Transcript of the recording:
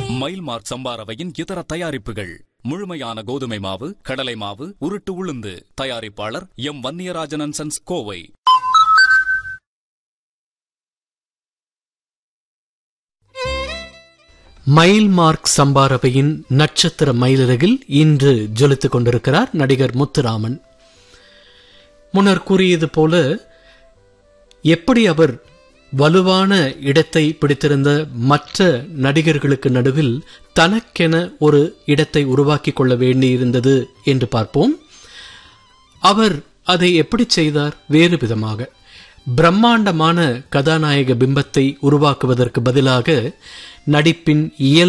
மைல்மார்க் சம்பாரவையின் இதர தயாரிப்புகள் முழுமையான கோதுமை மாவு கடலை மாவு உருட்டு உளுந்து தயாரிப்பாளர் M Vanniyarajan and sons Kovai mile mark சம்பாரவையின் நட்சத்திர மயிலிறகில் இன்று ஜொலித்துக் கொண்டிருக்கிறார் நடிகர் முத்துராமன் முன்னர் கூறியது போல எப்படி அவர் வலுவான இடத்தை பிடித்திருந்த மற்ற நடிகர்களுக்கு நடுவில் தனக்கென ஒரு இடத்தை உருவாக்கிக் கொள்ள வேண்டியிருந்தது என்று பார்ப்போம் அவர் அதை எப்படி செய்தார் வேறு விதமாக பிரம்மாண்டமான கதாநாயக பிம்பத்தை உருவாக்குவதற்கு பதிலாக நடிப்பின் இயல்